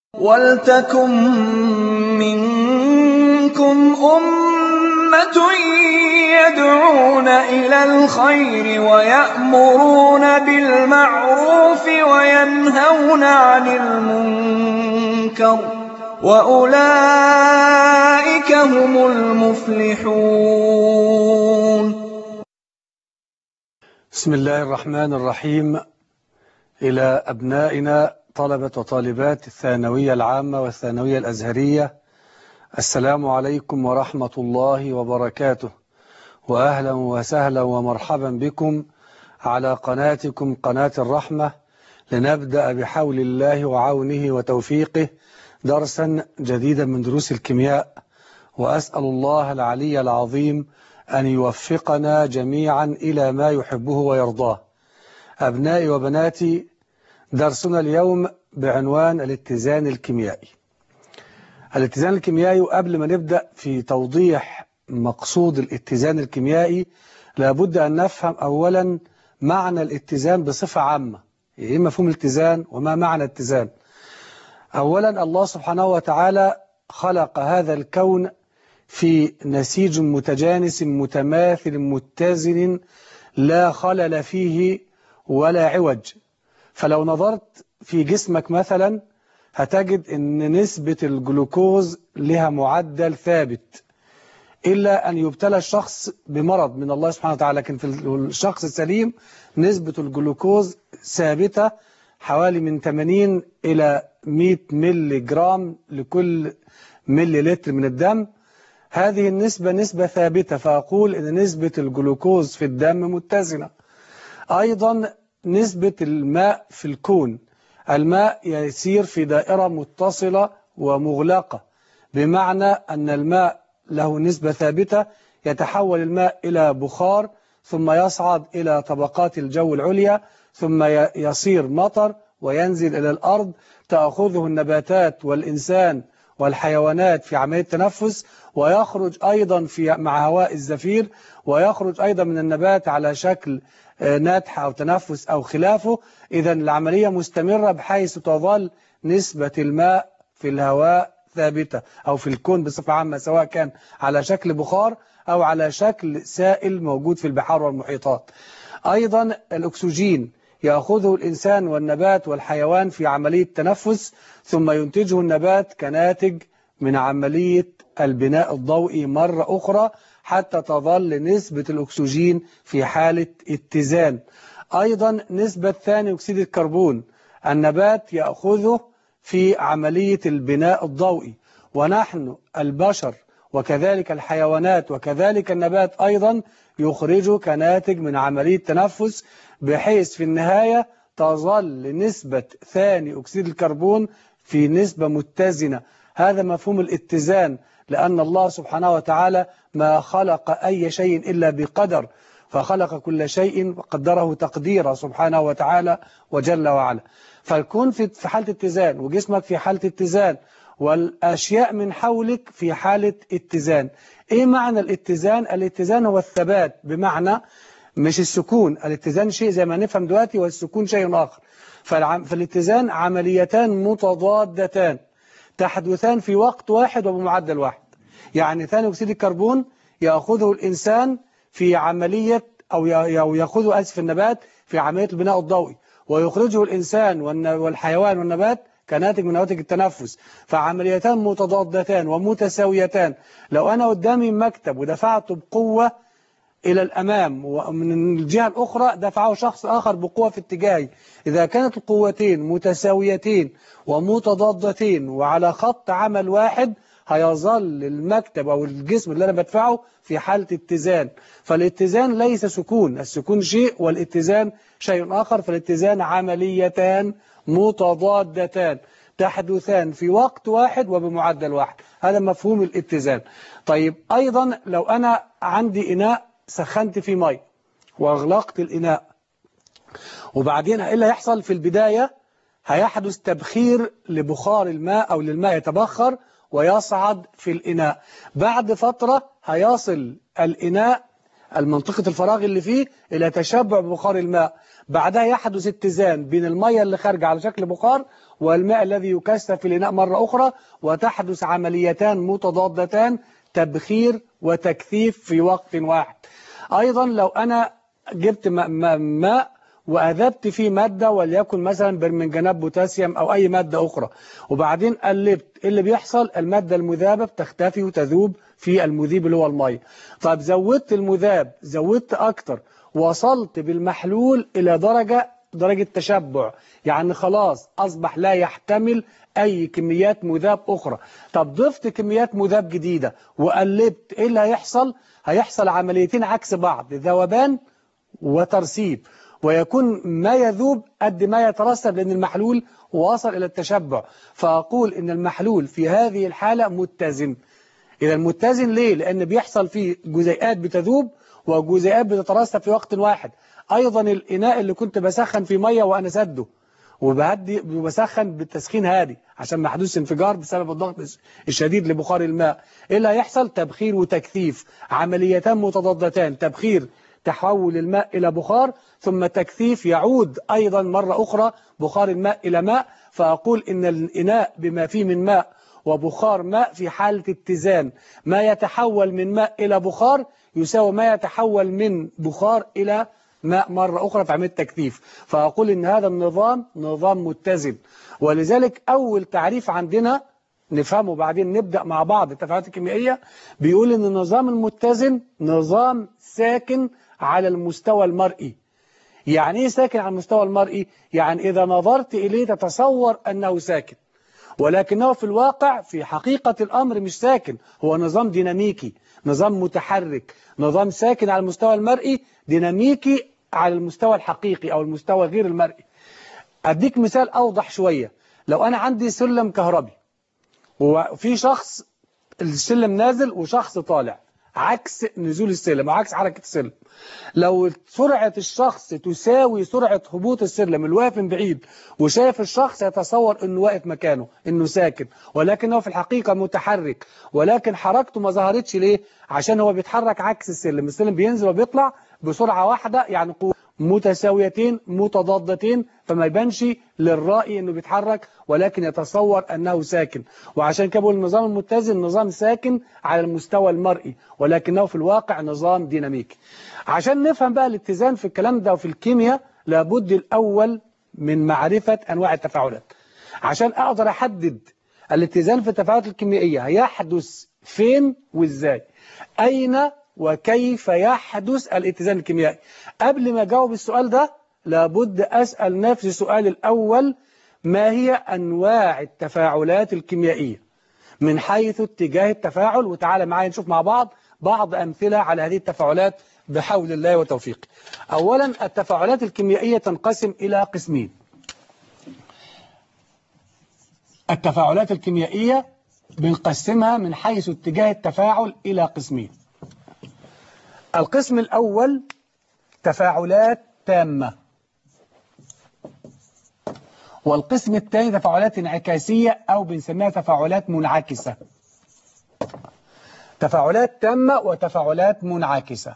وَلْتَكُن مِّنكُمْ أُمَّةٌ يَدْعُونَ إِلَى الْخَيْرِ وَيَأْمُرُونَ بِالْمَعْرُوفِ وَيَنْهَوْنَ عَنِ الْمُنكَرِ ۚ وَأُولَٰئِكَ هُمُ الْمُفْلِحُونَ بسم الله الرحمن الرحيم إلى أبنائنا طلبة وطالبات الثانوية العامة والثانوية الأزهرية السلام عليكم ورحمة الله وبركاته وأهلا وسهلا ومرحبا بكم على قناتكم قناة الرحمة لنبدأ بحول الله وعونه وتوفيقه درسا جديدا من دروس الكيمياء وأسأل الله العلي العظيم أن يوفقنا جميعا إلى ما يحبه ويرضاه أبنائي وبناتي درسنا اليوم بعنوان الاتزان الكيميائي الاتزان الكيميائي وقبل ما نبدأ في توضيح مقصود الاتزان الكيميائي لابد أن نفهم أولا معنى الاتزان بصفة عامة إيه مفهوم الاتزان وما معنى الاتزان أولا الله سبحانه وتعالى خلق هذا الكون في نسيج متجانس متماثل متزن لا خلل فيه ولا عوج فلو نظرت في جسمك مثلا هتجد ان نسبة الجلوكوز لها معدل ثابت إلا أن يبتلى الشخص بمرض من الله سبحانه وتعالى لكن في الشخص السليم نسبة الجلوكوز ثابتة حوالي من 80 إلى 100 ملي جرام لكل ملي لتر من الدم هذه النسبة نسبة ثابتة فأقول أن نسبة الجلوكوز في الدم متزنة أيضا نسبة الماء في الكون الماء يسير في دائرة متصلة ومغلقة بمعنى أن الماء له نسبة ثابتة يتحول الماء إلى بخار ثم يصعد إلى طبقات الجو العليا ثم يصير مطر وينزل إلى الأرض تأخذه النباتات والإنسان والحيوانات في عملية التنفس ويخرج أيضا في مع هواء الزفير ويخرج أيضا من النبات على شكل ناتح أو تنفس أو خلافه إذا العملية مستمرة بحيث تظل نسبة الماء في الهواء ثابتة أو في الكون بصفة عامة سواء كان على شكل بخار أو على شكل سائل موجود في البحار والمحيطات أيضا الأكسجين يأخذه الإنسان والنبات والحيوان في عملية تنفس ثم ينتجه النبات كناتج من عملية البناء الضوئي مرة أخرى حتى تظل نسبة الأكسجين في حالة اتزان أيضا نسبة ثاني أكسيد الكربون النبات يأخذه في عملية البناء الضوئي ونحن البشر وكذلك الحيوانات وكذلك النبات أيضا يخرجه كناتج من عملية تنفس بحيث في النهاية تظل نسبة ثاني أكسيد الكربون في نسبة متزنة هذا مفهوم الاتزان لأن الله سبحانه وتعالى ما خلق أي شيء إلا بقدر فخلق كل شيء وقدره تقديرا سبحانه وتعالى وجل وعلا فالكون في حالة اتزان وجسمك في حالة اتزان والأشياء من حولك في حالة اتزان إيه معنى الاتزان؟ الاتزان هو الثبات بمعنى مش السكون الاتزان شيء زي ما نفهم دلوقتي والسكون شيء آخر فالاتزان عمليتان متضادتان تحدثان في وقت واحد وبمعدل واحد يعني ثاني أكسيد الكربون يأخذه الإنسان في عملية أو يأخذه أسف النبات في عملية البناء الضوئي ويخرجه الإنسان والحيوان والنبات كناتج من نواتج التنفس فعمليتان متضادتان ومتساويتان لو أنا قدامي مكتب ودفعته بقوة إلى الأمام ومن الجهة الأخرى دفعه شخص آخر بقوة في اتجاهي إذا كانت القوتين متساويتين ومتضادتين وعلى خط عمل واحد هيظل المكتب أو الجسم اللي أنا بدفعه في حالة اتزان فالاتزان ليس سكون السكون شيء والاتزان شيء آخر فالاتزان عمليتان متضادتان تحدثان في وقت واحد وبمعدل واحد هذا مفهوم الاتزان طيب أيضا لو أنا عندي إناء سخنت فيه مي وأغلقت الإناء وبعدين إيه اللي هيحصل في البداية هيحدث تبخير لبخار الماء أو للماء يتبخر ويصعد في الإناء بعد فترة هيصل الإناء المنطقة الفراغ اللي فيه إلى تشبع ببخار الماء بعدها يحدث اتزان بين المية اللي خارجة على شكل بخار والماء الذي يكثف في الإناء مرة أخرى وتحدث عمليتان متضادتان تبخير وتكثيف في وقت واحد أيضا لو أنا جبت ماء وأذبت فيه مادة وليكن مثلا برمنجانات بوتاسيوم أو أي مادة أخرى وبعدين قلبت إيه اللي بيحصل المادة المذابة بتختفي وتذوب في المذيب اللي هو المية طب زودت المذاب زودت أكتر وصلت بالمحلول إلى درجة درجة تشبع يعني خلاص أصبح لا يحتمل أي كميات مذاب أخرى طب ضفت كميات مذاب جديدة وقلبت إيه اللي هيحصل هيحصل عمليتين عكس بعض ذوبان وترسيب ويكون ما يذوب قد ما يترسب لأن المحلول وصل إلى التشبع فأقول إن المحلول في هذه الحالة متزن إذا متزن ليه؟ لأن بيحصل فيه جزيئات بتذوب وجزيئات بتترسب في وقت واحد أيضا الإناء اللي كنت بسخن في مية وأنا سده وبهدي وبسخن بالتسخين هادي عشان ما يحدثش انفجار بسبب الضغط الشديد لبخار الماء ايه اللي هيحصل تبخير وتكثيف عمليتان متضادتان تبخير تحول الماء إلى بخار ثم تكثيف يعود أيضا مرة أخرى بخار الماء إلى ماء فأقول إن الإناء بما فيه من ماء وبخار ماء في حالة اتزان ما يتحول من ماء إلى بخار يساوي ما يتحول من بخار إلى ماء مرة أخرى في عملية تكثيف فأقول إن هذا النظام نظام متزن ولذلك أول تعريف عندنا نفهمه بعدين نبدأ مع بعض التفاعلات الكيميائية بيقول إن النظام المتزن نظام ساكن على المستوى المرئي يعني ايه ساكن على المستوى المرئي يعني إذا نظرت إليه تتصور أنه ساكن ولكنه في الواقع في حقيقة الأمر مش ساكن هو نظام ديناميكي نظام متحرك نظام ساكن على المستوى المرئي ديناميكي على المستوى الحقيقي أو المستوى غير المرئي أديك مثال أوضح شوية لو أنا عندي سلم كهربي وفي شخص السلم نازل وشخص طالع عكس نزول السلم وعكس حركة السلم لو سرعة الشخص تساوي سرعة هبوط السلم الواقف من بعيد وشايف الشخص يتصور انه واقف مكانه انه ساكن ولكنه في الحقيقة متحرك ولكن حركته ما ظهرتش ليه عشان هو بيتحرك عكس السلم السلم بينزل وبيطلع بسرعة واحدة يعني قوة متساويتين متضادتين فما يبانش للرأي انه بيتحرك ولكن يتصور انه ساكن وعشان كده بقول النظام المتزن نظام ساكن على المستوى المرئي ولكنه في الواقع نظام ديناميكي عشان نفهم بقى الاتزان في الكلام ده وفي الكيمياء لابد الاول من معرفة انواع التفاعلات عشان اقدر احدد الاتزان في التفاعلات الكيميائية هيحدث فين وازاي اين وكيف يحدث الاتزان الكيميائي قبل ما أجاوب السؤال ده لابد أسأل نفسي السؤال الأول ما هي أنواع التفاعلات الكيميائية من حيث اتجاه التفاعل وتعالى معايا نشوف مع بعض بعض أمثلة على هذه التفاعلات بحول الله وتوفيقه أولا التفاعلات الكيميائية تنقسم إلى قسمين التفاعلات الكيميائية بنقسمها من حيث اتجاه التفاعل إلى قسمين القسم الأول تفاعلات تامة والقسم الثاني تفاعلات انعكاسية أو بنسميها تفاعلات منعكسة تفاعلات تامة وتفاعلات منعكسة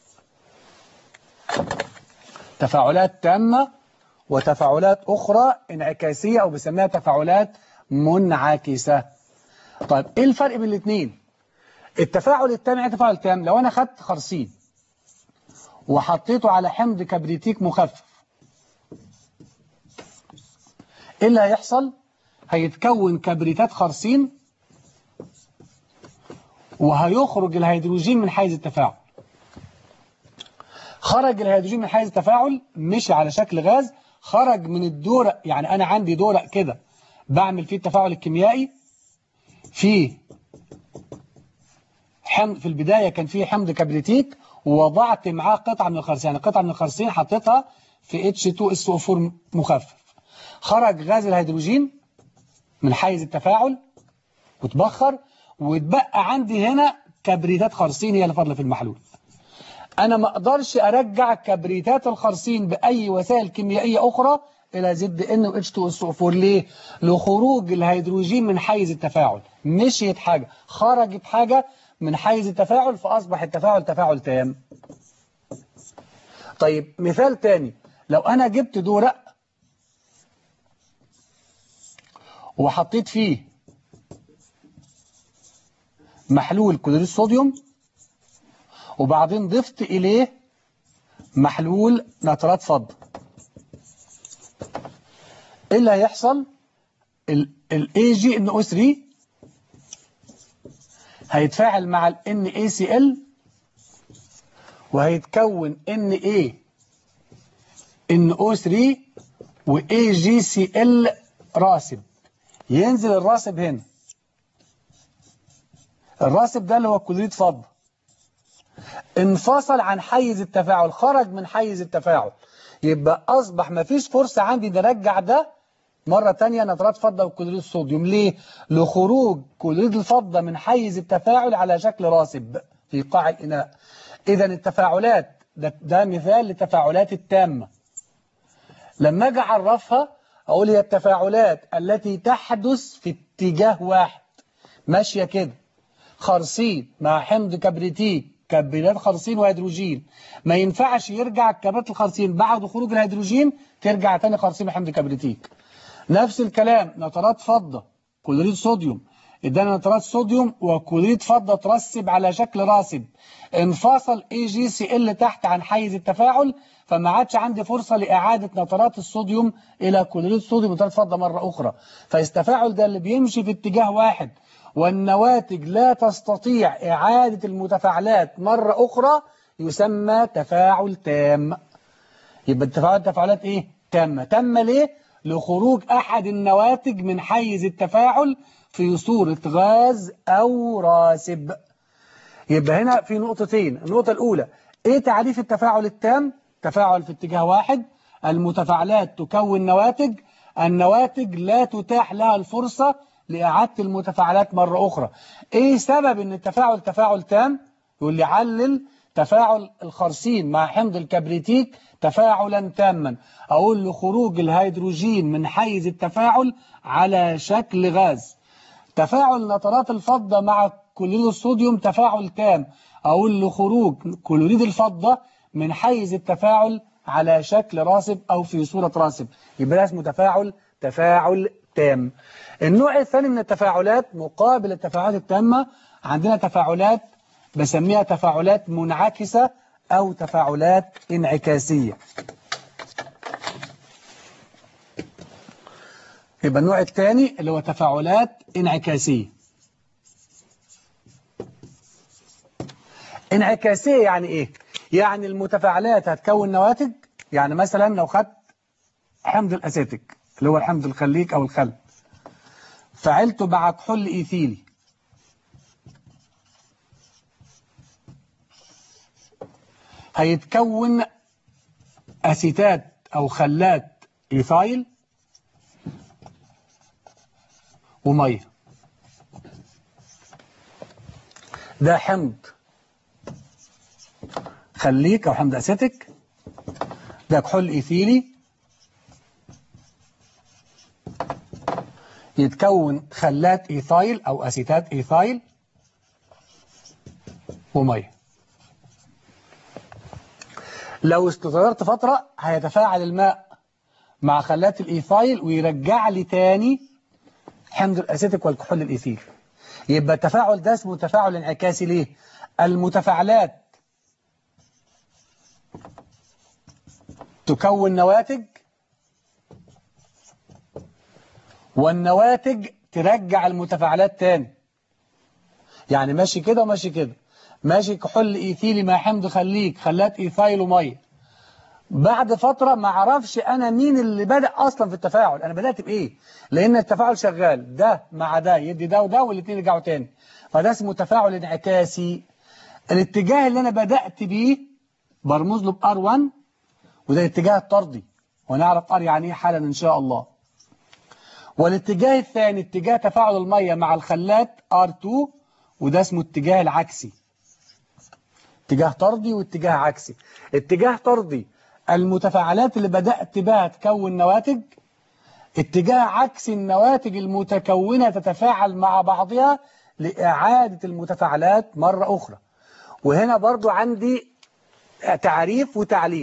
تفاعلات تامة وتفاعلات أخرى انعكاسية أو بنسميها تفاعلات منعكسة طيب إيه الفرق بين الاثنين التفاعل التام يعني تفاعل تام لو أنا خدت خرسين وحطيته على حمض كبريتيك مخفف ايه اللي هيحصل هيتكون كبريتات خرسين وهيخرج الهيدروجين من حيز التفاعل خرج الهيدروجين من حيز التفاعل مشي على شكل غاز خرج من الدورق يعني انا عندي دورق كده بعمل فيه التفاعل الكيميائي فيه حمض في البداية كان فيه حمض كبريتيك ووضعت معاه قطعة من الخرسين يعني قطعة من الخرسين حطيتها في H2SO4 مخفف خرج غاز الهيدروجين من حيز التفاعل وتبخر وتبقى عندي هنا كبريتات خرسين هي اللي فاضله في المحلول أنا ما أقدرش أرجع كبريتات الخرسين بأي وسائل كيميائية أخرى إلى زد ان و H2SO4 ليه؟ لخروج الهيدروجين من حيز التفاعل مشيت حاجة خرجت حاجة من حيز التفاعل فأصبح التفاعل تفاعل تام طيب مثال تاني لو أنا جبت دورق وحطيت فيه محلول كلوريد الصوديوم وبعدين ضفت إليه محلول نترات فضة ايه اللي هيحصل ال AgNO3 هيتفاعل مع ال NaCl وهيتكون Na NO3 و AgCl راسب ينزل الراسب هنا الراسب ده اللي هو كلوريد فضة انفصل عن حيز التفاعل خرج من حيز التفاعل يبقى أصبح مفيش فرصة عندي نرجع ده مرة تانية نترات فضة وكلوريد الصوديوم ليه؟ لخروج كلوريد الفضة من حيز التفاعل على شكل راسب في قاع الإناء إذا التفاعلات ده, ده مثال للتفاعلات التامة لما أجي أعرفها أقول هي التفاعلات التي تحدث في اتجاه واحد ماشية كده خرسين مع حمض كبريتيك كبريتات خرسين وهيدروجين ما ينفعش يرجع كبريت الخرسين بعد خروج الهيدروجين ترجع تاني خرسين وحمض كبريتيك نفس الكلام نترات فضة كلوريد صوديوم ادانا نترات صوديوم وكلوريد فضة ترسب على شكل راسب انفصل اي جي سي ال تحت عن حيز التفاعل فما عادش عندي فرصة لإعادة نترات الصوديوم إلى كلوريد صوديوم ونترات فضة مرة أخرى فالتفاعل ده اللي بيمشي في اتجاه واحد والنواتج لا تستطيع إعادة المتفاعلات مرة أخرى يسمى تفاعل تام يبقى التفاعلات تفاعلات إيه؟ تامة تامة ليه؟ لخروج أحد النواتج من حيز التفاعل في صورة غاز أو راسب يبقى هنا في نقطتين النقطة الأولى إيه تعريف التفاعل التام؟ تفاعل في اتجاه واحد المتفاعلات تكون نواتج النواتج لا تتاح لها الفرصة لإعادة المتفاعلات مرة أخرى إيه سبب أن التفاعل تفاعل تام؟ يقول لي علل تفاعل الخرسين مع حمض الكبريتيك تفاعلا تاما أقول له خروج الهيدروجين من حيز التفاعل على شكل غاز تفاعل نترات الفضة مع كلوريد الصوديوم تفاعل تام أقول له خروج كلوريد الفضة من حيز التفاعل على شكل راسب أو في صورة راسب يبقى ده اسمه تفاعل تفاعل تام النوع الثاني من التفاعلات مقابل التفاعلات التامة عندنا تفاعلات بسميها تفاعلات منعكسة أو تفاعلات انعكاسية يبقى النوع الثاني اللي هو تفاعلات انعكاسية انعكاسية يعني ايه؟ يعني المتفاعلات هتكون نواتج يعني مثلا لو خدت حمض الأسيتيك اللي هو الحمض الخليك أو الخل فعلته مع كحول إيثيلي هيتكون أسيتات أو خلات إيثايل ومية ده حمض خليك أو حمض أسيتيك ده كحول إيثيلي يتكون خلات إيثايل أو أسيتات إيثايل ومية لو استغرقت فترة هيتفاعل الماء مع خلات الإيثايل ويرجع لي تاني حمض الأسيتيك والكحول الإيثيل يبقى التفاعل ده اسمه تفاعل انعكاسي ليه؟ المتفاعلات تكون نواتج والنواتج ترجع المتفاعلات تاني يعني ماشي كده وماشي كده ماشي كحول ايثيلي مع حمض خليك خلات ايثايل وميه بعد فترة ما اعرفش انا مين اللي بدأ اصلا في التفاعل انا بدأت بايه لان التفاعل شغال ده مع ده يدي ده وده والاثنين يرجعوا تاني فده اسمه تفاعل انعكاسي الاتجاه اللي انا بدأت بيه برمز له بار 1 وده الاتجاه الطردي ونعرف ار يعني ايه حالا ان شاء الله والاتجاه الثاني اتجاه تفاعل المية مع الخلات R2 وده اسمه الاتجاه العكسي اتجاه طردي واتجاه عكسي اتجاه طردي المتفاعلات اللي بدأت بها تكون نواتج اتجاه عكسي النواتج المتكونة تتفاعل مع بعضها لإعادة المتفاعلات مرة أخرى وهنا برضو عندي تعريف وتعليل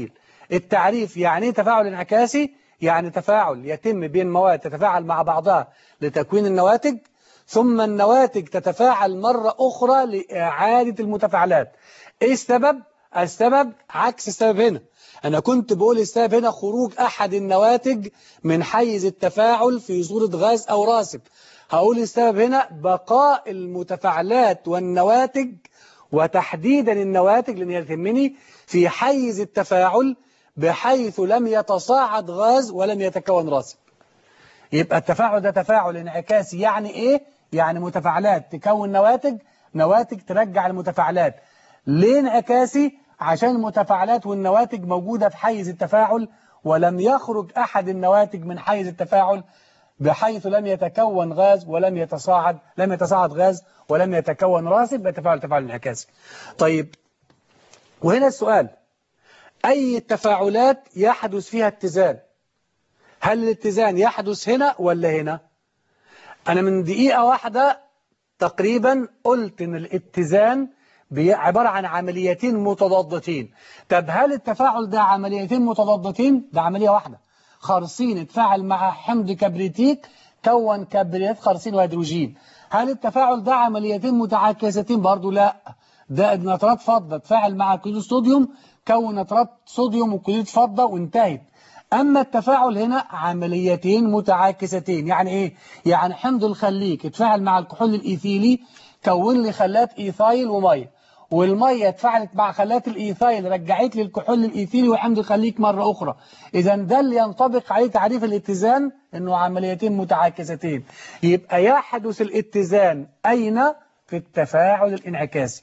التعريف يعني ايه تفاعل انعكاسي يعني تفاعل يتم بين مواد تتفاعل مع بعضها لتكوين النواتج ثم النواتج تتفاعل مرة أخرى لإعادة المتفاعلات إيه السبب؟ السبب عكس السبب هنا أنا كنت بقول السبب هنا خروج أحد النواتج من حيز التفاعل في صورة غاز أو راسب هقول السبب هنا بقاء المتفاعلات والنواتج وتحديدا النواتج لأن هي تهمني في حيز التفاعل بحيث لم يتصاعد غاز ولم يتكون راسب يبقى التفاعل ده تفاعل انعكاسي يعني ايه يعني متفاعلات تكون نواتج نواتج ترجع المتفاعلات ليه انعكاسي عشان المتفاعلات والنواتج موجودة في حيز التفاعل ولم يخرج أحد النواتج من حيز التفاعل بحيث لم يتكون غاز ولم يتصاعد لم يتصاعد غاز ولم يتكون راسب بتفاعل تفاعل انعكاسي طيب وهنا السؤال أي التفاعلات يحدث فيها اتزان هل الاتزان يحدث هنا ولا هنا أنا من دقيقة واحدة تقريبا قلت إن الاتزان عبارة عن عمليتين متضادتين طب هل التفاعل ده عمليتين متضادتين ده عملية واحدة خرسين اتفاعل مع حمض كبريتيك كون كبريت خرسين وهيدروجين هل التفاعل ده عمليتين متعاكستين برضو لا ده نترات فضة تفاعل مع كلوريد صوديوم كون نترات صوديوم وكلوريد فضة وانتهت أما التفاعل هنا عمليتين متعاكستين يعني إيه؟ يعني حمض الخليك اتفاعل مع الكحول الإيثيلي كون لي خلات إيثايل ومية والمية اتفاعلت مع خلات الإيثايل رجعت لي الكحول الإيثيلي وحمض الخليك مرة أخرى إذا ده اللي ينطبق عليه تعريف الاتزان إنه عمليتين متعاكستين يبقى يحدث الاتزان أين؟ في التفاعل الانعكاسي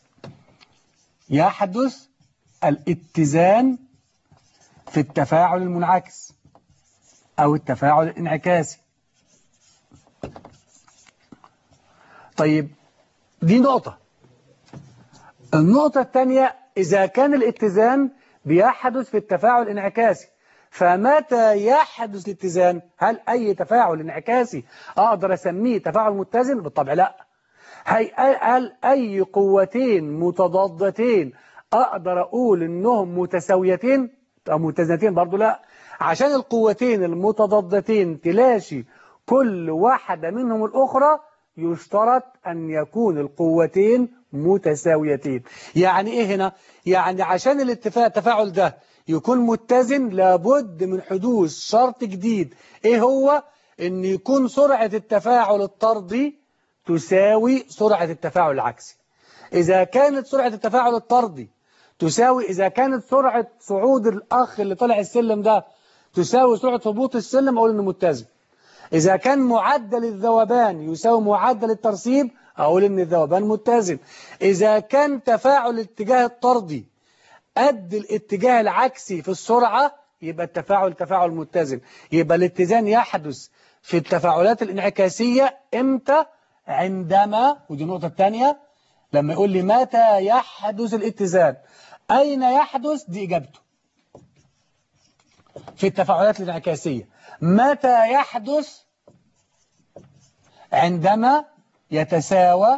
يحدث الاتزان في التفاعل المنعكس أو التفاعل الانعكاسي طيب دي نقطة النقطة الثانية إذا كان الاتزان بيحدث في التفاعل الانعكاسي فمتى يحدث الاتزان هل أي تفاعل انعكاسي أقدر أسميه تفاعل متزن بالطبع لا هل أي قوتين متضادتين أقدر أقول إنهم متساويتين أو متزنتين برضو لا عشان القوتين المتضادتين تلاشي كل واحدة منهم الأخرى يشترط أن يكون القوتين متساويتين يعني إيه هنا؟ يعني عشان الاتفاق التفاعل ده يكون متزن لابد من حدوث شرط جديد إيه هو؟ أن يكون سرعة التفاعل الطردي تساوي سرعة التفاعل العكسي إذا كانت سرعة التفاعل الطردي تساوي إذا كانت سرعة صعود الأخ اللي طلع السلم ده تساوي سرعة هبوط السلم أقول إنه متزن إذا كان معدل الذوبان يساوي معدل الترسيب أقول إن الذوبان متزن إذا كان تفاعل الاتجاه الطردي قد الاتجاه العكسي في السرعة يبقى التفاعل تفاعل متزن يبقى الاتزان يحدث في التفاعلات الانعكاسية إمتى عندما ودي النقطة الثانية لما يقول لي متى يحدث الاتزان أين يحدث دي إجابته في التفاعلات الانعكاسية متى يحدث عندما يتساوى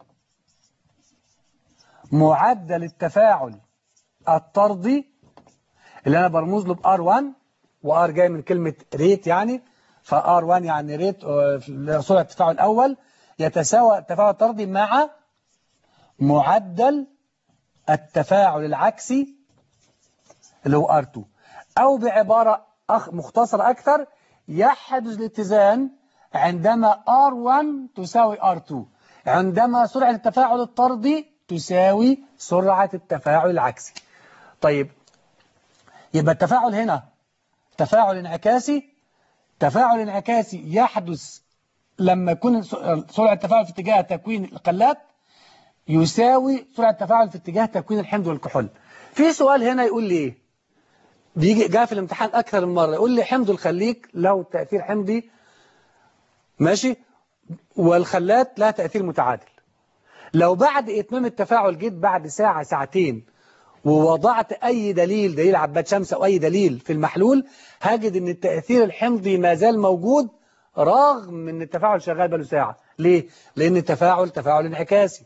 معدل التفاعل الطردي اللي أنا برمز له ب R1 وR جاي من كلمة ريت يعني فR1 يعني ريت سرعة التفاعل الأول يتساوى التفاعل الطردي مع معدل التفاعل العكسي اللي هو R2 أو بعبارة أخ مختصرة أكثر يحدث الاتزان عندما R1 تساوي R2 عندما سرعة التفاعل الطردي تساوي سرعة التفاعل العكسي طيب يبقى التفاعل هنا تفاعل انعكاسي تفاعل انعكاسي يحدث لما يكون سرعة التفاعل في اتجاه تكوين القلات يساوي سرعة التفاعل في اتجاه تكوين الحمض والكحول في سؤال هنا يقول لي ايه بيجي جاء في الامتحان أكثر من مرة يقول لي حمض الخليك له تأثير حمضي ماشي والخلات لها تأثير متعادل لو بعد إتمام التفاعل جيت بعد ساعة ساعتين ووضعت أي دليل دليل عباد شمس أو أي دليل في المحلول هجد أن التأثير الحمضي ما زال موجود رغم أن التفاعل شغال بله ساعة ليه؟ لأن التفاعل تفاعل انعكاسي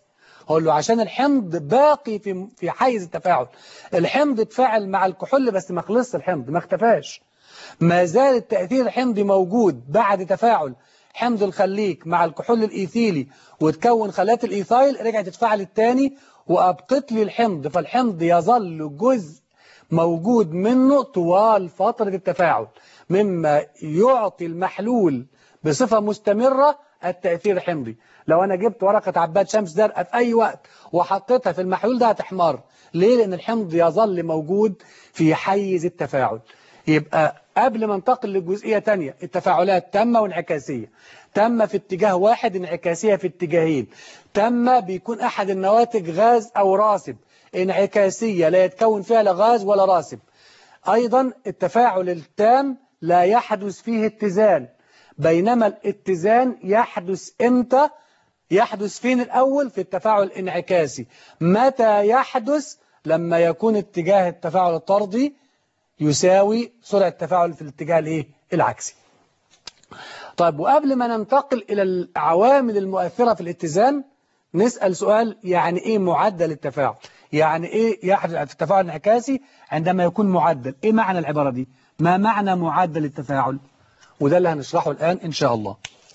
اقول له عشان الحمض باقي في في حيز التفاعل الحمض اتفاعل مع الكحول بس ما خلصش الحمض ما اختفاش ما زال التأثير الحمضي موجود بعد تفاعل حمض الخليك مع الكحول الإيثيلي وتكون خلات الإيثايل رجعت تتفاعل التاني وأبقت لي الحمض فالحمض يظل جزء موجود منه طوال فترة التفاعل مما يعطي المحلول بصفة مستمرة التأثير الحمضي لو أنا جبت ورقة عباد شمس زرقاء في أي وقت وحطيتها في المحلول ده هتحمر ليه؟ لأن الحمض يظل موجود في حيز التفاعل يبقى قبل ما انتقل لجزئية تانية التفاعلات تامة وانعكاسية تامة في اتجاه واحد انعكاسية في اتجاهين تامة بيكون أحد النواتج غاز أو راسب انعكاسية لا يتكون فيها لا غاز ولا راسب أيضا التفاعل التام لا يحدث فيه اتزان بينما الاتزان يحدث امتى يحدث فين الأول في التفاعل الانعكاسي متى يحدث لما يكون اتجاه التفاعل الطردي يساوي سرعة التفاعل في الاتجاه الايه العكسي طيب وقبل ما ننتقل إلى العوامل المؤثرة في الاتزان نسأل سؤال يعني إيه معدل التفاعل يعني إيه يحدث التفاعل الانعكاسي عندما يكون معدل إيه معنى العبارة دي ما معنى معدل التفاعل وده اللي هنشرحه الآن إن شاء الله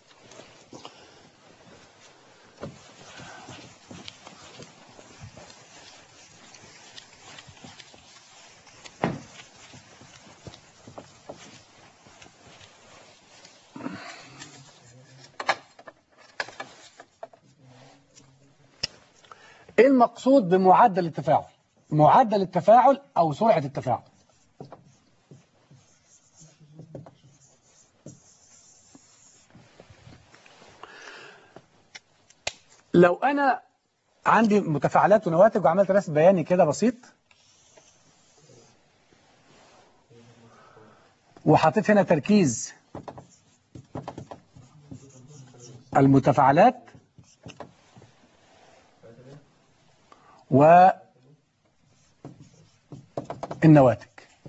ايه المقصود بمعدل التفاعل معدل التفاعل او سرعة التفاعل لو انا عندي متفاعلات ونواتج وعملت رسم بياني كده بسيط وحطيت هنا تركيز المتفاعلات والنواتج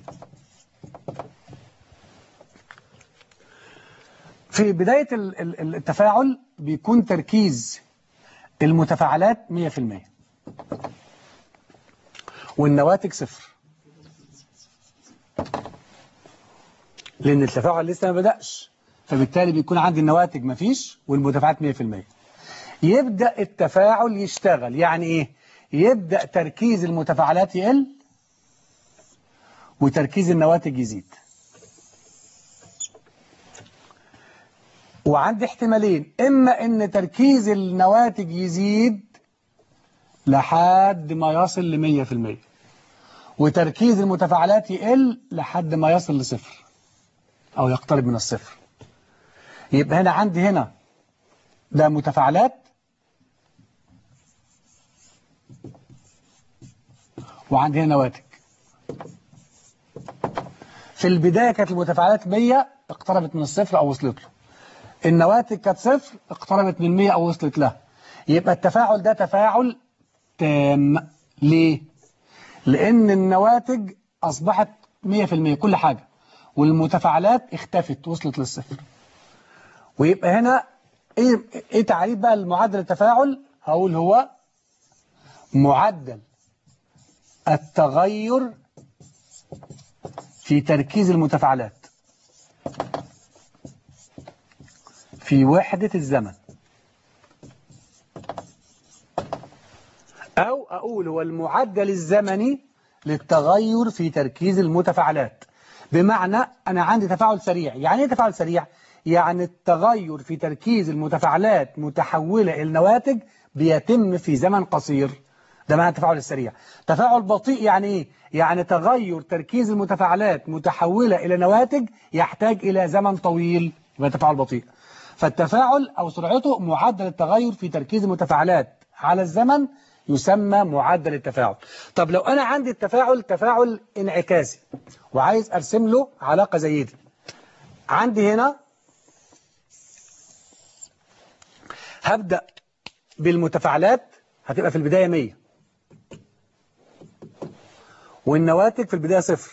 في بداية التفاعل بيكون تركيز المتفاعلات 100% والنواتج صفر لأن التفاعل لسه ما بدأش فبالتالي بيكون عندي النواتج مفيش والمتفاعلات 100% يبدأ التفاعل يشتغل يعني إيه؟ يبدأ تركيز المتفاعلات يقل وتركيز النواتج يزيد وعندي احتمالين إما إن تركيز النواتج يزيد لحد ما يصل لمية في المية وتركيز المتفاعلات يقل لحد ما يصل لصفر أو يقترب من الصفر يبقى هنا عندي هنا ده متفاعلات وعندي هنا نواتج في البداية كانت المتفاعلات 100 اقتربت من الصفر أو وصلت له النواتج كانت صفر اقتربت من 100 أو وصلت له يبقى التفاعل ده تفاعل تام ليه؟ لأن النواتج أصبحت 100% كل حاجة والمتفاعلات اختفت وصلت للصفر ويبقى هنا ايه, إيه تعريف بقى المعدل التفاعل هقول هو معدل التغير في تركيز المتفاعلات في وحدة الزمن أو أقول هو المعدل الزمني للتغير في تركيز المتفاعلات بمعنى أنا عندي تفاعل سريع يعني إيه تفاعل سريع؟ يعني التغير في تركيز المتفاعلات متحولة إلى نواتج بيتم في زمن قصير ده معنى التفاعل السريع تفاعل بطيء يعني ايه يعني تغير تركيز المتفاعلات متحولة إلى نواتج يحتاج إلى زمن طويل يبقى تفاعل بطيء فالتفاعل أو سرعته معدل التغير في تركيز المتفاعلات على الزمن يسمى معدل التفاعل طب لو أنا عندي التفاعل تفاعل انعكاسي وعايز أرسم له علاقة زي دي عندي هنا هبدأ بالمتفاعلات هتبقى في البداية 100 والنواتج في البداية صفر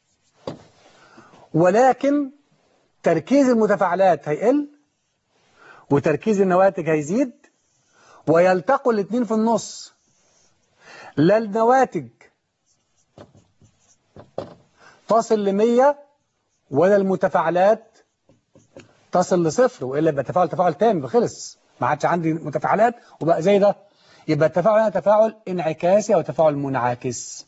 ولكن تركيز المتفاعلات هيقل وتركيز النواتج هيزيد ويلتقوا الاثنين في النص لا النواتج تصل ل 100 ولا المتفاعلات تصل لصفر والا يبقى تفاعل تفاعل تام يبقى خلص ما عادش عندي متفاعلات وبقى زي ده يبقى التفاعل هنا تفاعل انعكاسي او تفاعل منعكس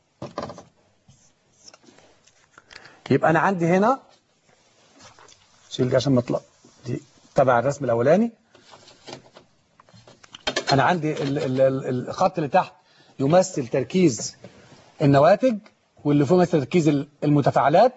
يبقى انا عندي هنا شيل دي عشان ما اطلع دي تبع الرسم الاولاني انا عندي ال ال ال الخط اللي تحت يمثل تركيز النواتج واللي فوق مثل تركيز المتفاعلات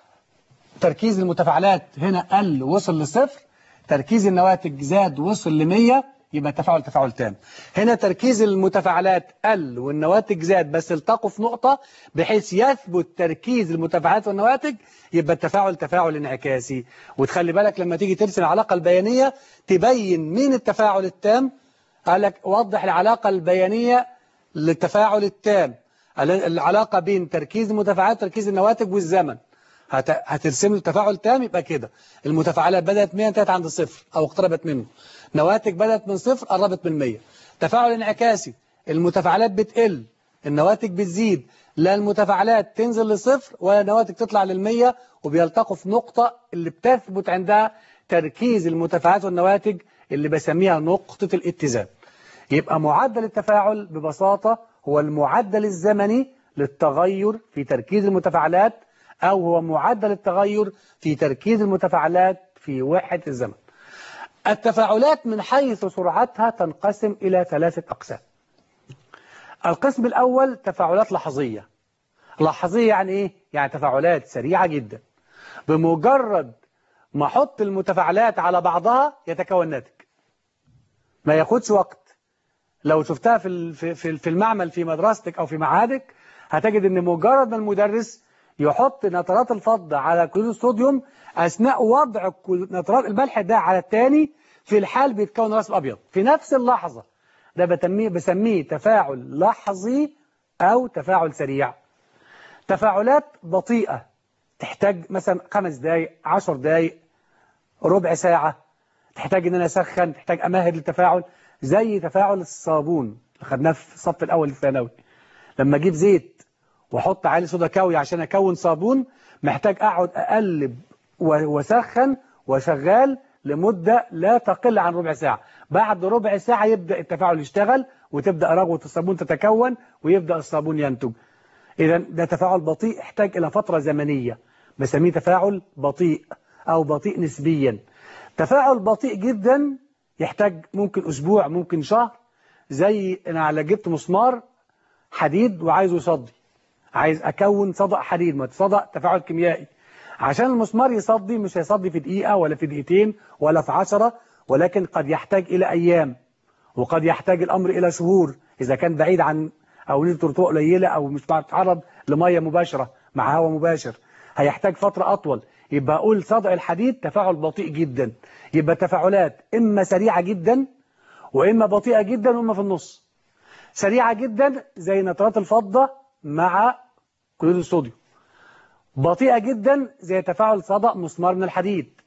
تركيز المتفاعلات هنا قل وصل لصفر تركيز النواتج زاد وصل ل 100 يبقى تفاعل تفاعل تام هنا تركيز المتفاعلات قل والنواتج زاد بس التقوا في نقطة بحيث يثبت تركيز المتفاعلات والنواتج يبقى التفاعل تفاعل انعكاسي وتخلي بالك لما تيجي ترسم العلاقة البيانية تبين مين التفاعل التام قال لك وضح العلاقة البيانية للتفاعل التام العلاقة بين تركيز المتفاعلات وتركيز النواتج والزمن هت... هترسم له تفاعل تام يبقى كده المتفاعلات بدأت 100 انتهت عند الصفر أو اقتربت منه نواتج بدأت من صفر قربت من 100 تفاعل انعكاسي المتفاعلات بتقل النواتج بتزيد لا المتفاعلات تنزل لصفر ولا النواتج تطلع للمية وبيلتقوا في نقطة اللي بتثبت عندها تركيز المتفاعلات والنواتج اللي بسميها نقطة الاتزان يبقى معدل التفاعل ببساطة هو المعدل الزمني للتغير في تركيز المتفاعلات أو هو معدل التغير في تركيز المتفاعلات في وحدة الزمن التفاعلات من حيث سرعتها تنقسم إلى ثلاثة أقسام القسم الأول تفاعلات لحظية لحظية يعني إيه؟ يعني تفاعلات سريعة جدا بمجرد ما أحط المتفاعلات على بعضها يتكون ناتج ما ياخدش وقت لو شفتها في في في المعمل في مدرستك أو في معهدك هتجد إن مجرد ما المدرس يحط نترات الفضة على كلور الصوديوم أثناء وضع نترات الملح ده على الثاني في الحال بيتكون رسم أبيض في نفس اللحظة ده بسميه, بسميه تفاعل لحظي أو تفاعل سريع تفاعلات بطيئة تحتاج مثلا خمس دقايق عشر دقايق ربع ساعة تحتاج ان انا اسخن تحتاج امهد للتفاعل زي تفاعل الصابون اللي خدناه في الصف الاول الثانوي لما اجيب زيت واحط عليه صودا كاوي عشان اكون صابون محتاج اقعد اقلب واسخن وشغال لمدة لا تقل عن ربع ساعة بعد ربع ساعة يبدأ التفاعل يشتغل وتبدأ رغوة الصابون تتكون ويبدأ الصابون ينتج إذا ده تفاعل بطيء يحتاج إلى فترة زمنية بسميه تفاعل بطيء أو بطيء نسبيا تفاعل بطيء جدا يحتاج ممكن أسبوع ممكن شهر زي أنا على جبت مسمار حديد وعايزه يصدي عايز أكون صدأ حديد ما صدأ تفاعل كيميائي عشان المسمار يصدي مش هيصدي في دقيقة ولا في دقيقتين ولا في عشرة ولكن قد يحتاج إلى أيام وقد يحتاج الأمر إلى شهور إذا كان بعيد عن أو نسبة رطوبة قليلة أو مش بتتعرض لمية مباشرة مع هواء مباشر هيحتاج فترة أطول يبقى أقول صدع الحديد تفاعل بطيء جدا يبقى تفاعلات إما سريعة جدا وإما بطيئة جدا وإما في النص سريعة جدا زي نترات الفضة مع كلور الصوديوم بطيئة جدا زي تفاعل صدأ مسمار من الحديد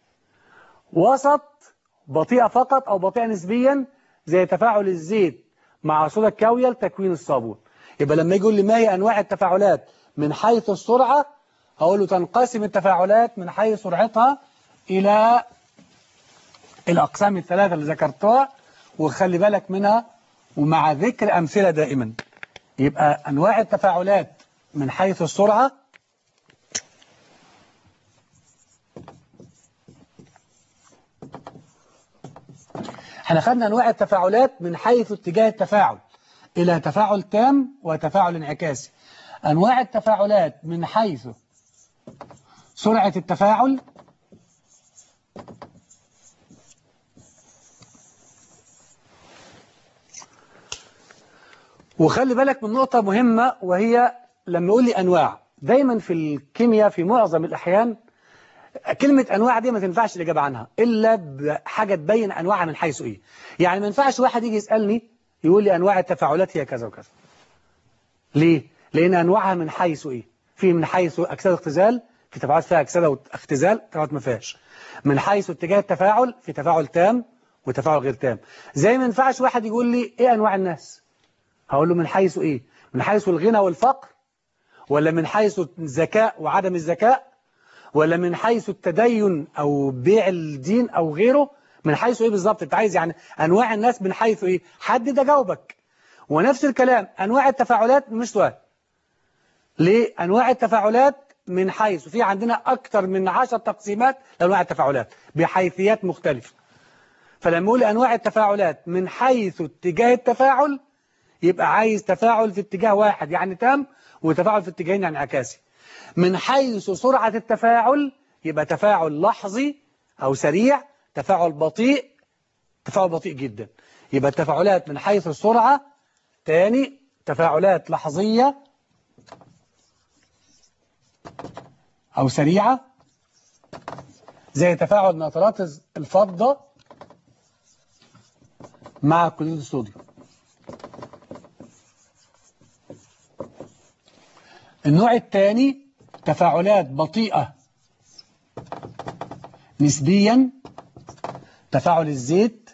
وسط بطيئة فقط أو بطيئة نسبيا زي تفاعل الزيت مع صودا الكاوية لتكوين الصابون يبقى لما يقول لي ما هي أنواع التفاعلات من حيث السرعة هقول له تنقسم التفاعلات من حيث سرعتها إلى الأقسام الثلاثة اللي ذكرتها وخلي بالك منها ومع ذكر أمثلة دائما يبقى أنواع التفاعلات من حيث السرعة احنا خدنا انواع التفاعلات من حيث اتجاه التفاعل الى تفاعل تام وتفاعل انعكاسي انواع التفاعلات من حيث سرعة التفاعل وخلي بالك من نقطة مهمة وهي لما يقول لي أنواع دايما في الكيمياء في معظم الأحيان كلمة أنواع دي ما تنفعش الإجابة عنها إلا بحاجة تبين أنواعها من حيث إيه يعني ما ينفعش واحد يجي يسألني يقول لي أنواع التفاعلات هي كذا وكذا ليه؟ لأن أنواعها من حيث إيه في من حيث أكسدة اختزال في تفاعلات فيها أكسدة واختزال تفاعلات ما فيهاش من حيث اتجاه التفاعل في تفاعل تام وتفاعل غير تام زي ما ينفعش واحد يقول لي ايه انواع الناس هقول له من حيث ايه من حيث الغنى والفقر ولا من حيث الذكاء وعدم الذكاء ولا من حيث التدين او بيع الدين او غيره من حيث ايه بالظبط انت عايز يعني انواع الناس من حيث ايه حدد اجاوبك ونفس الكلام انواع التفاعلات مش سؤال ليه انواع التفاعلات من حيث في عندنا اكتر من 10 تقسيمات لانواع التفاعلات بحيثيات مختلفه فلما اقول انواع التفاعلات من حيث اتجاه التفاعل يبقى عايز تفاعل في اتجاه واحد يعني تام وتفاعل في اتجاهين يعني عكاسي من حيث سرعة التفاعل يبقى تفاعل لحظي أو سريع تفاعل بطيء تفاعل بطيء جدا يبقى التفاعلات من حيث السرعة تاني تفاعلات لحظية أو سريعة زي تفاعل نترات الفضة مع كلوريد الصوديوم النوع الثاني تفاعلات بطيئة نسبيا تفاعل الزيت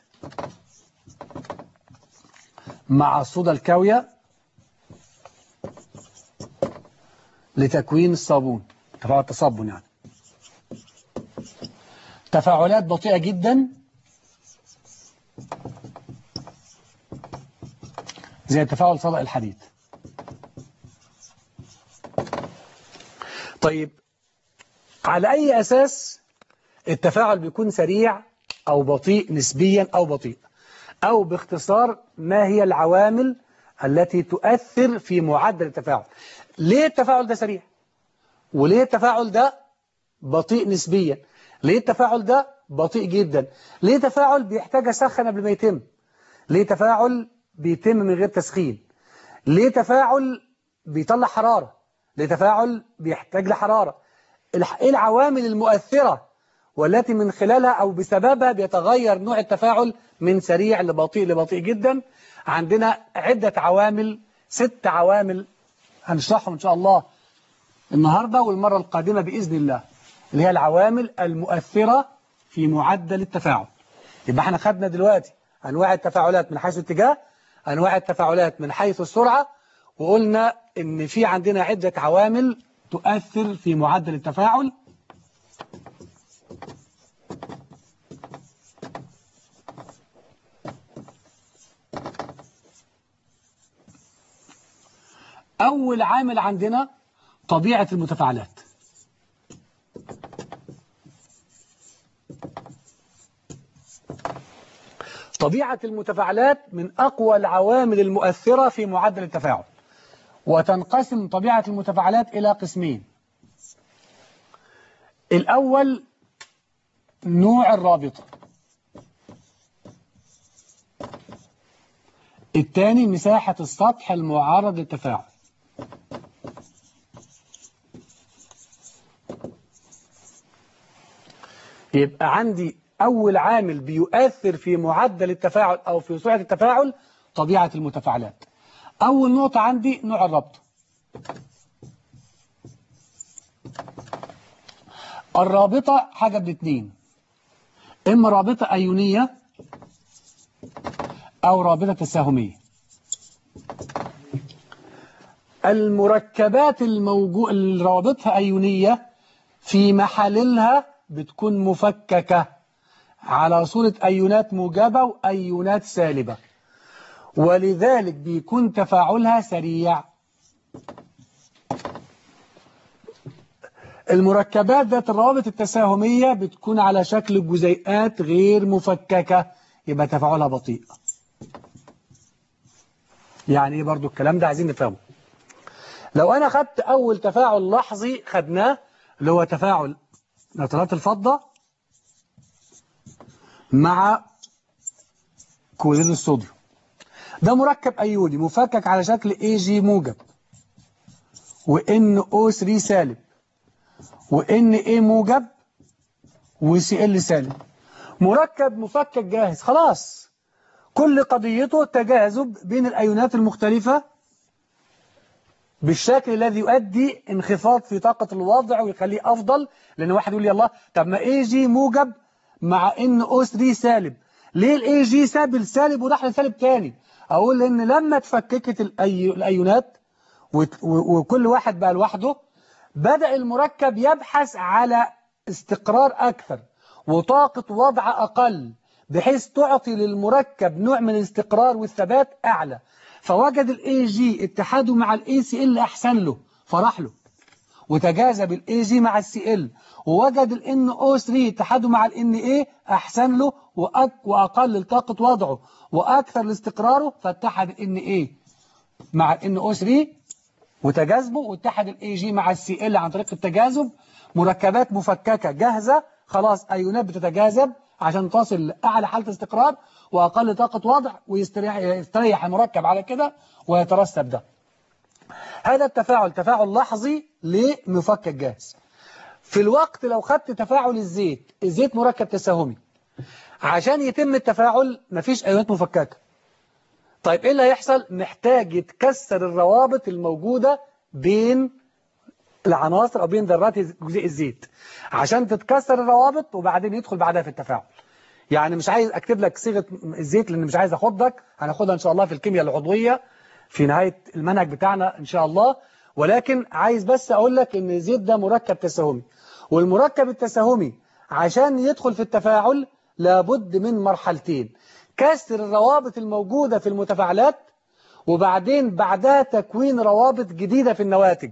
مع الصودا الكاوية لتكوين الصابون تفاعل التصبن يعني تفاعلات بطيئة جدا زي تفاعل صدأ الحديد طيب على أي أساس التفاعل بيكون سريع أو بطيء نسبيا أو بطيء أو باختصار ما هي العوامل التي تؤثر في معدل التفاعل ليه التفاعل ده سريع وليه التفاعل ده بطيء نسبيا ليه التفاعل ده بطيء جدا ليه تفاعل بيحتاج أسخن قبل ما يتم ليه تفاعل بيتم من غير تسخين ليه تفاعل بيطلع حرارة ليه تفاعل بيحتاج لحرارة ايه العوامل المؤثرة والتي من خلالها أو بسببها بيتغير نوع التفاعل من سريع لبطيء لبطيء جدا عندنا عدة عوامل ست عوامل هنشرحهم إن شاء الله النهاردة والمرة القادمة بإذن الله اللي هي العوامل المؤثرة في معدل التفاعل يبقى احنا خدنا دلوقتي أنواع التفاعلات من حيث الاتجاه أنواع التفاعلات من حيث السرعة وقلنا إن في عندنا عدة عوامل تؤثر في معدل التفاعل أول عامل عندنا طبيعة المتفاعلات طبيعة المتفاعلات من أقوى العوامل المؤثرة في معدل التفاعل وتنقسم طبيعة المتفاعلات إلى قسمين الأول نوع الرابطة الثاني مساحة السطح المعرض للتفاعل يبقى عندي أول عامل بيؤثر في معدل التفاعل أو في سرعة التفاعل طبيعة المتفاعلات أول نقطة عندي نوع الرابطة الرابطة حاجة من اتنين إما رابطة أيونية أو رابطة تساهمية المركبات الموجو... اللي رابطها أيونية في محللها بتكون مفككة على صورة أيونات موجبة وأيونات سالبة ولذلك بيكون تفاعلها سريع المركبات ذات الروابط التساهمية بتكون على شكل جزيئات غير مفككة يبقى تفاعلها بطيء يعني ايه برضو الكلام ده عايزين نفهمه لو انا خدت اول تفاعل لحظي خدناه اللي هو تفاعل نترات الفضة مع كلوريد الصوديوم ده مركب ايوني مفكك على شكل اي جي موجب وان او 3 سالب وان اي موجب وسي ال سالب مركب مفكك جاهز خلاص كل قضيته تجاذب بين الايونات المختلفة بالشكل الذي يؤدي انخفاض في طاقة الوضع ويخليه أفضل لأن واحد يقول لي الله طب ما اي جي موجب مع ان او 3 سالب ليه الاي جي ساب السالب وراح لسالب تاني اقول ان لما اتفككت الأي... الايونات وت- و- وكل واحد بقى لوحده بدأ المركب يبحث على استقرار أكثر وطاقة وضع أقل بحيث تعطي للمركب نوع من الاستقرار والثبات أعلى فوجد الاي جي اتحاده مع الاي سي ال أحسن له فراح له وتجاذب الاي جي مع السي ال ووجد الان او 3 اتحاده مع الان اي احسن له وأك واقل طاقه وضعه واكثر لاستقراره فاتحد الان اي مع الان او 3 وتجاذبه واتحد الاي جي مع السي ال عن طريق التجاذب مركبات مفككه جاهزه خلاص ايونات بتتجاذب عشان تصل لاعلى حاله استقرار واقل طاقه وضع ويستريح يستريح المركب على كده ويترسب ده هذا التفاعل تفاعل لحظي لمفكك جاهز في الوقت لو خدت تفاعل الزيت الزيت مركب تساهمي عشان يتم التفاعل مفيش ايونات مفككه طيب ايه اللي هيحصل محتاج يتكسر الروابط الموجودة بين العناصر او بين ذرات جزيء الزيت عشان تتكسر الروابط وبعدين يدخل بعدها في التفاعل يعني مش عايز اكتب لك صيغه الزيت لان مش عايز اخضك هناخدها ان شاء الله في الكيمياء العضويه في نهايه المنهج بتاعنا ان شاء الله ولكن عايز بس اقول لك ان الزيت ده مركب تساهمي والمركب التساهمي عشان يدخل في التفاعل لابد من مرحلتين كسر الروابط الموجودة في المتفاعلات وبعدين بعدها تكوين روابط جديدة في النواتج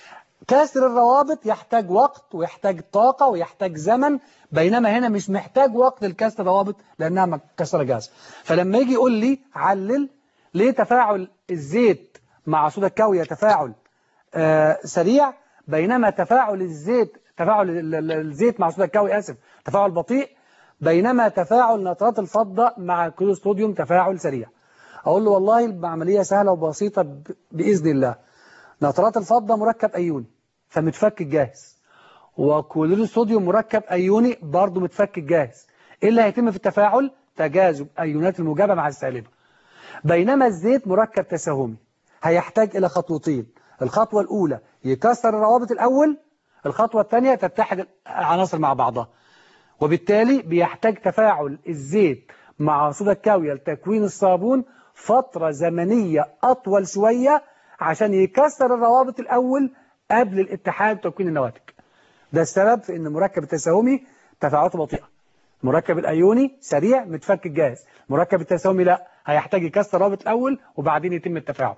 كسر الروابط يحتاج وقت ويحتاج طاقة ويحتاج زمن بينما هنا مش محتاج وقت لكسر الروابط لأنها مكسرة جاهزة فلما يجي يقول لي علل ليه تفاعل الزيت مع صودا الكاوية تفاعل آه سريع بينما تفاعل الزيت تفاعل ال- ال- الزيت مع صودا الكاوي آسف تفاعل بطيء بينما تفاعل نترات الفضة مع كلور صوديوم تفاعل سريع أقول له والله العملية سهلة وبسيطة ب- بإذن الله نترات الفضة مركب أيوني فمتفك جاهز وكلور الصوديوم مركب أيوني برضه متفك جاهز إيه اللي هيتم في التفاعل تجاذب أيونات الموجبة مع السالبة بينما الزيت مركب تساهمي هيحتاج إلى خطوتين الخطوة الأولى يكسر الروابط الأول الخطوة الثانية تتحد العناصر مع بعضها وبالتالي بيحتاج تفاعل الزيت مع صودا الكاوية لتكوين الصابون فترة زمنية أطول شوية عشان يكسر الروابط الأول قبل الاتحاد وتكوين النواتج ده السبب في أن مركب التساهمي تفاعلاته بطيئة مركب الأيوني سريع متفك جاهز مركب التساهمي لا هيحتاج يكسر الروابط الأول وبعدين يتم التفاعل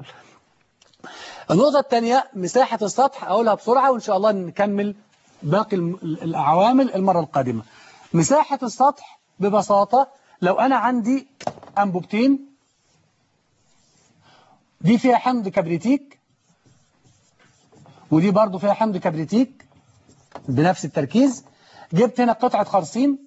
النقطة الثانية مساحة السطح أقولها بسرعة وإن شاء الله نكمل باقي الم- العوامل المرة القادمة مساحة السطح ببساطة لو أنا عندي أنبوبتين دي فيها حمض كبريتيك ودي برضو فيها حمض كبريتيك بنفس التركيز جبت هنا قطعة خرسين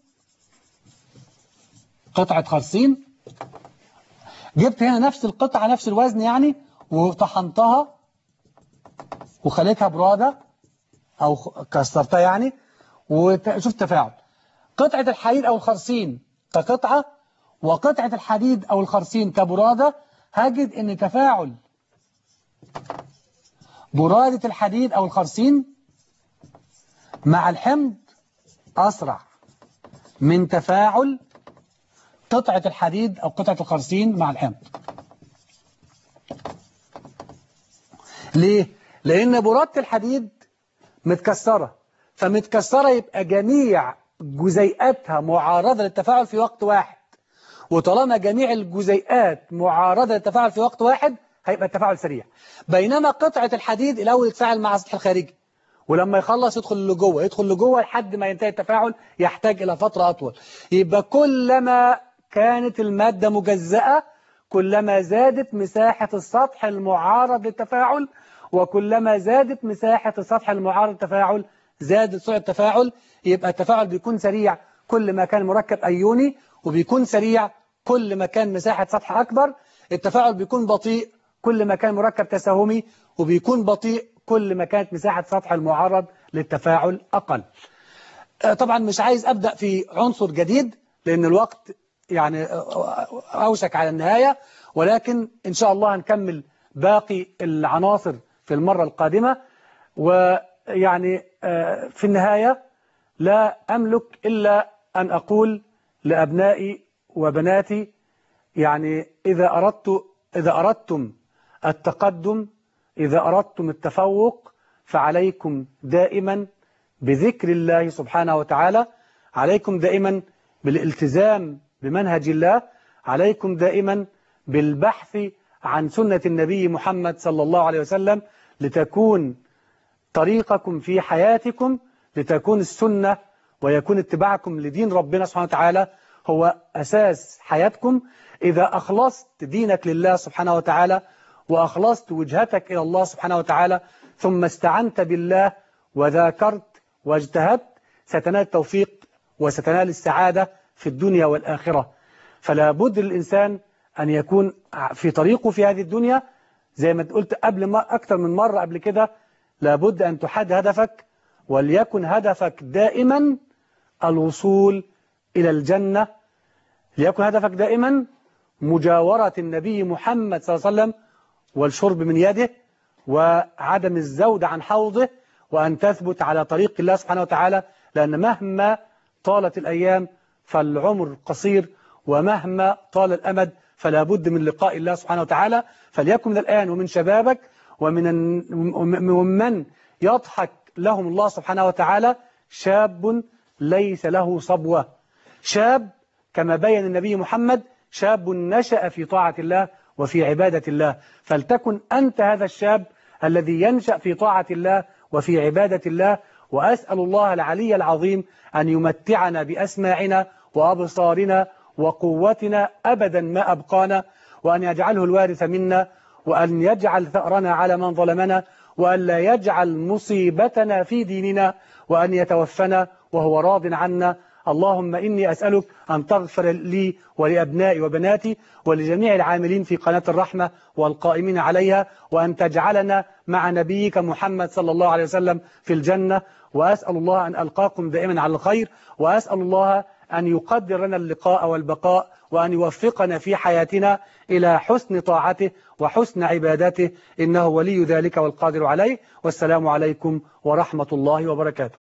قطعة خرسين جبت هنا نفس القطعة نفس الوزن يعني وطحنتها وخليتها برادة أو خ- كسرتها يعني وشفت تفاعل قطعة الحديد أو الخرسين كقطعة وقطعة الحديد أو الخرسين كبرادة هجد أن تفاعل برادة الحديد أو الخرسين مع الحمض أسرع من تفاعل قطعة الحديد أو قطعة الخرسين مع الحمض ليه؟ لأن برادة الحديد متكسرة فمتكسرة يبقى جميع جزيئاتها معارضة للتفاعل في وقت واحد وطالما جميع الجزيئات معارضة للتفاعل في وقت واحد هيبقى التفاعل سريع بينما قطعة الحديد الأول يتفاعل مع السطح الخارجي ولما يخلص يدخل لجوه يدخل لجوه لحد ما ينتهي التفاعل يحتاج إلى فترة أطول يبقى كلما كانت المادة مجزأة كلما زادت مساحة السطح المعارض للتفاعل وكلما زادت مساحة السطح المعارض للتفاعل زادت سرعة التفاعل يبقى التفاعل بيكون سريع كل ما كان مركب أيوني وبيكون سريع كل ما كان مساحة سطح أكبر التفاعل بيكون بطيء كل ما كان مركب تساهمي وبيكون بطيء كل ما كانت مساحة سطح المعرض للتفاعل أقل آه، طبعا مش عايز أبدأ في عنصر جديد لأن الوقت يعني آه، أوشك على النهاية ولكن إن شاء الله هنكمل باقي العناصر في المرة القادمة ويعني آه، في النهاية لا أملك إلا أن أقول لأبنائي وبناتي يعني إذا أردت إذا أردتم التقدم إذا أردتم التفوق فعليكم دائما بذكر الله سبحانه وتعالى عليكم دائما بالالتزام بمنهج الله عليكم دائما بالبحث عن سنة النبي محمد صلى الله عليه وسلم لتكون طريقكم في حياتكم لتكون السنة ويكون اتباعكم لدين ربنا سبحانه وتعالى هو أساس حياتكم إذا أخلصت دينك لله سبحانه وتعالى وأخلصت وجهتك إلى الله سبحانه وتعالى ثم استعنت بالله وذاكرت واجتهدت ستنال التوفيق وستنال السعادة في الدنيا والآخرة فلا بد للإنسان أن يكون في طريقه في هذه الدنيا زي ما قلت قبل ما أكثر من مرة قبل كده لابد أن تحد هدفك وليكن هدفك دائما الوصول إلى الجنة ليكن هدفك دائما مجاورة النبي محمد صلى الله عليه وسلم والشرب من يده وعدم الزود عن حوضه وأن تثبت على طريق الله سبحانه وتعالى لأن مهما طالت الأيام فالعمر قصير ومهما طال الأمد فلا بد من لقاء الله سبحانه وتعالى فليكن من الآن ومن شبابك ومن ومن يضحك لهم الله سبحانه وتعالى شاب ليس له صبوة شاب كما بين النبي محمد شاب نشأ في طاعة الله وفي عبادة الله فلتكن أنت هذا الشاب الذي ينشأ في طاعة الله وفي عبادة الله وأسأل الله العلي العظيم أن يمتعنا بأسماعنا وأبصارنا وقوتنا أبدا ما أبقانا وأن يجعله الوارث منا وأن يجعل ثأرنا على من ظلمنا وأن لا يجعل مصيبتنا في ديننا وأن يتوفنا وهو راض عنا اللهم إني أسألك أن تغفر لي ولأبنائي وبناتي ولجميع العاملين في قناة الرحمة والقائمين عليها وأن تجعلنا مع نبيك محمد صلى الله عليه وسلم في الجنة وأسأل الله أن ألقاكم دائما على الخير وأسأل الله أن يقدر لنا اللقاء والبقاء وأن يوفقنا في حياتنا إلى حسن طاعته وحسن عبادته إنه ولي ذلك والقادر عليه والسلام عليكم ورحمة الله وبركاته